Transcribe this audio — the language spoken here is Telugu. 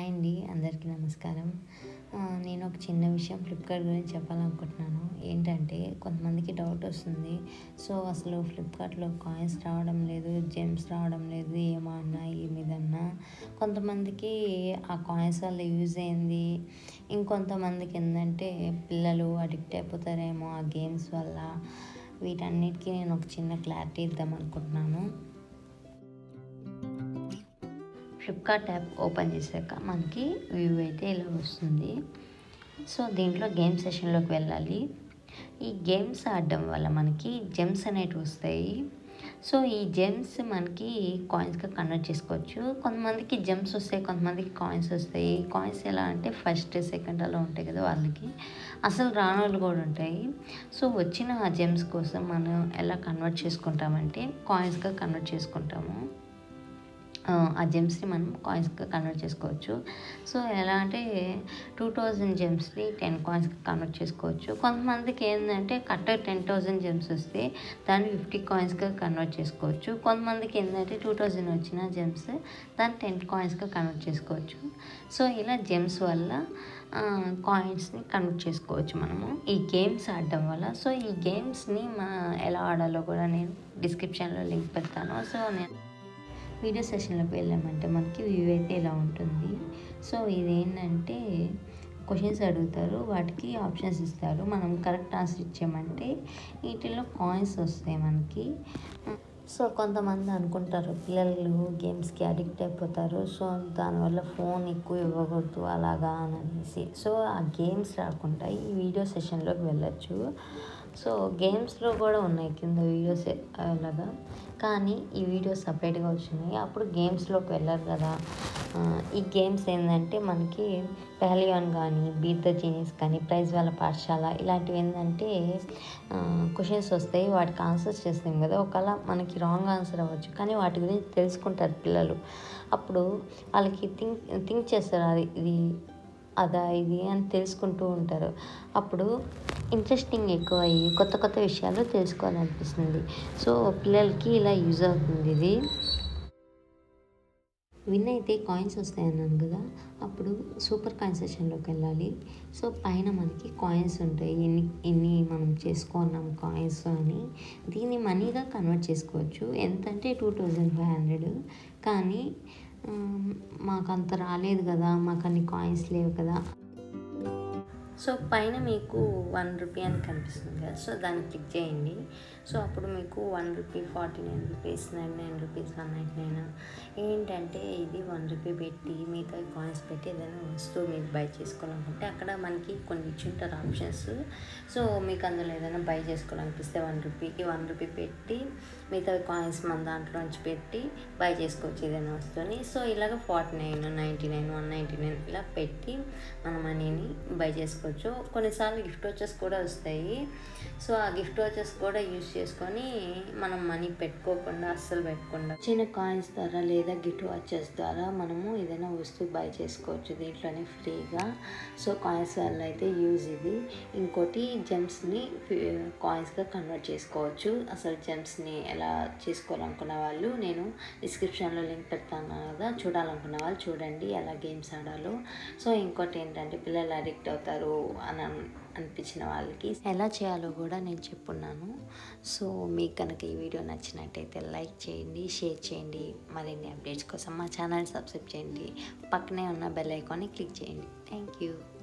హాయ్ అండి అందరికీ నమస్కారం ఆ, నేను ఒక చిన్న విషయం ఫ్లిప్కార్ట్ గురించి చెప్పాలనుకుంటున్నాను ఏంటంటే కొంతమందికి డౌట్ వస్తుంది సో అసలు ఫ్లిప్కార్ట్లో కాయిన్స్ రావడం లేదు జెమ్స్ రావడం లేదు ఏమన్నా ఏమిదన్నా కొంతమందికి ఆ కాయిన్స్ వల్ల యూజ్ అయింది ఇంకొంతమందికి ఏంటంటే పిల్లలు అడిక్ట్ అయిపోతారేమో ఆ గేమ్స్ వల్ల వీటన్నిటికీ నేను ఒక చిన్న క్లారిటీ ఇద్దాం అనుకుంటున్నాను ఫ్లిప్కార్ట్ యాప్ ఓపెన్ చేశాక మనకి వ్యూ అయితే ఇలా వస్తుంది సో దీంట్లో గేమ్ సెషన్లోకి వెళ్ళాలి ఈ గేమ్స్ ఆడడం వల్ల మనకి జెమ్స్ అనేటివి వస్తాయి సో ఈ జెమ్స్ మనకి కాయిన్స్గా కన్వర్ట్ చేసుకోవచ్చు కొంతమందికి జెమ్స్ వస్తాయి కొంతమందికి కాయిన్స్ వస్తాయి కాయిన్స్ ఎలా అంటే ఫస్ట్ సెకండ్ అలా ఉంటాయి కదా వాళ్ళకి అసలు రాని వాళ్ళు కూడా ఉంటాయి సో వచ్చిన ఆ జెమ్స్ కోసం మనం ఎలా కన్వర్ట్ చేసుకుంటామంటే కాయిన్స్గా కన్వర్ట్ చేసుకుంటాము ఆ జెమ్స్ని మనం కాయిన్స్గా కన్వర్ట్ చేసుకోవచ్చు సో ఎలా అంటే టూ థౌజండ్ జెమ్స్ని టెన్ కాయిన్స్గా కన్వర్ట్ చేసుకోవచ్చు కొంతమందికి ఏంటంటే కట్ట టెన్ థౌజండ్ జెమ్స్ వస్తే దాన్ని ఫిఫ్టీ కాయిన్స్గా కన్వర్ట్ చేసుకోవచ్చు కొంతమందికి ఏంటంటే టూ థౌజండ్ వచ్చిన జెమ్స్ దాన్ని టెన్ కాయిన్స్గా కన్వర్ట్ చేసుకోవచ్చు సో ఇలా జెమ్స్ వల్ల కాయిన్స్ని కన్వర్ట్ చేసుకోవచ్చు మనము ఈ గేమ్స్ ఆడడం వల్ల సో ఈ గేమ్స్ని మా ఎలా ఆడాలో కూడా నేను డిస్క్రిప్షన్లో లింక్ పెడతాను సో నేను వీడియో సెషన్లోకి వెళ్ళామంటే మనకి వ్యూ అయితే ఇలా ఉంటుంది సో ఇదేంటంటే క్వశ్చన్స్ అడుగుతారు వాటికి ఆప్షన్స్ ఇస్తారు మనం కరెక్ట్ ఆన్సర్ ఇచ్చామంటే వీటిలో కాయిన్స్ వస్తాయి మనకి సో కొంతమంది అనుకుంటారు పిల్లలు గేమ్స్కి అడిక్ట్ అయిపోతారు సో దానివల్ల ఫోన్ ఎక్కువ ఇవ్వకూడదు అలాగా అని అనేసి సో ఆ గేమ్స్ రాకుండా ఈ వీడియో సెషన్లోకి వెళ్ళచ్చు సో గేమ్స్లో కూడా ఉన్నాయి కింద వీడియోస్ అలాగా కానీ ఈ వీడియోస్ సపరేట్గా వచ్చినాయి అప్పుడు గేమ్స్లోకి వెళ్ళరు కదా ఆ, ఈ గేమ్స్ ఏంటంటే మనకి పెహలియాన్ కానీ బీట్ ద జీనియస్ కానీ ప్రైజ్ వాళ్ళ పాఠశాల ఇలాంటివి ఏంటంటే క్వశ్చన్స్ వస్తాయి వాటికి ఆన్సర్స్ చేస్తాం కదా ఒకవేళ మనకి రాంగ్ ఆన్సర్ అవ్వచ్చు కానీ వాటి గురించి తెలుసుకుంటారు పిల్లలు అప్పుడు వాళ్ళకి థింక్ థింక్ చేస్తారు అది ఇది అదా ఇది అని తెలుసుకుంటూ ఉంటారు అప్పుడు ఇంట్రెస్టింగ్ ఎక్కువ అయ్యి కొత్త కొత్త విషయాలు తెలుసుకోవాలనిపిస్తుంది సో పిల్లలకి ఇలా యూజ్ అవుతుంది ఇది విన్ అయితే కాయిన్స్ వస్తాయన్నాను కదా అప్పుడు సూపర్ కాయిన్ సెషన్లోకి వెళ్ళాలి సో పైన మనకి కాయిన్స్ ఉంటాయి ఎన్ని ఎన్ని మనం చేసుకున్నాం కాయిన్స్ అని దీన్ని మనీగా కన్వర్ట్ చేసుకోవచ్చు ఎంత అంటే టూ థౌజండ్ ఫైవ్ హండ్రెడ్ కానీ ఆమ్, మాకు అంత రాలేదు కదా మాకు అన్ని కాయిన్స్ లేవు కదా సో పైన మీకు వన్ రూపీ అని కనిపిస్తుంది కదా సో దాన్ని క్లిక్ చేయండి సో అప్పుడు మీకు one rupee forty nine rupees nine nine rupees one nine nine ఏంటంటే ఇది వన్ రూపీ పెట్టి మిగతా కాయిన్స్ పెట్టి ఏదైనా వస్తువు మీరు బై చేసుకోవాలనుకుంటే అక్కడ మనకి కొన్ని ఇచ్చింటారు ఆప్షన్స్ సో మీకు అందులో ఏదైనా బై చేసుకోవాలనిపిస్తే వన్ రూపీకి వన్ రూపీ పెట్టి మిగతా కాయిన్స్ మన దాంట్లోంచి పెట్టి బై చేసుకోవచ్చు ఏదైనా వస్తువుని సో ఇలాగ forty nine ninety nine one ninety nine ఇలా పెట్టి మన మనీని బై చేసుకోవచ్చు కొన్నిసార్లు గిఫ్ట్ వచ్చెస్ కూడా వస్తాయి సో ఆ గిఫ్ట్ వచ్చెస్ కూడా యూస్ చేసుకొని మనం మనీ పెట్టుకోకుండా అస్సలు పెట్టకుండా చిన్న కాయిన్స్ ద్వారా లేదా గిఫ్ట్ వచ్చెస్ ద్వారా మనము ఏదైనా వస్తువు బై చేసుకోవచ్చు దీంట్లోనే ఫ్రీగా సో కాయిన్స్ వల్ల అయితే యూజ్ ఇది ఇంకోటి జెమ్స్ని కాయిన్స్గా కన్వర్ట్ చేసుకోవచ్చు అసలు జెమ్స్ని ఎలా చేసుకోవాలనుకున్న వాళ్ళు నేను డిస్క్రిప్షన్లో లింక్ పెడతాను కదా చూడాలనుకున్న వాళ్ళు చూడండి ఎలా గేమ్స్ ఆడాలో సో ఇంకోటి ఏంటంటే పిల్లలు అడిక్ట్ అవుతారు అని అన్- అనిపించిన వాళ్ళకి ఎలా చేయాలో కూడా నేను చెప్పున్నాను సో మీకు కనుక ఈ వీడియో నచ్చినట్టయితే లైక్ చేయండి షేర్ చేయండి మరిన్ని అప్డేట్స్ కోసం మా ఛానల్ సబ్స్క్రైబ్ చేయండి పక్కనే ఉన్న బెల్ ఐకాన్ని క్లిక్ చేయండి థ్యాంక్ యూ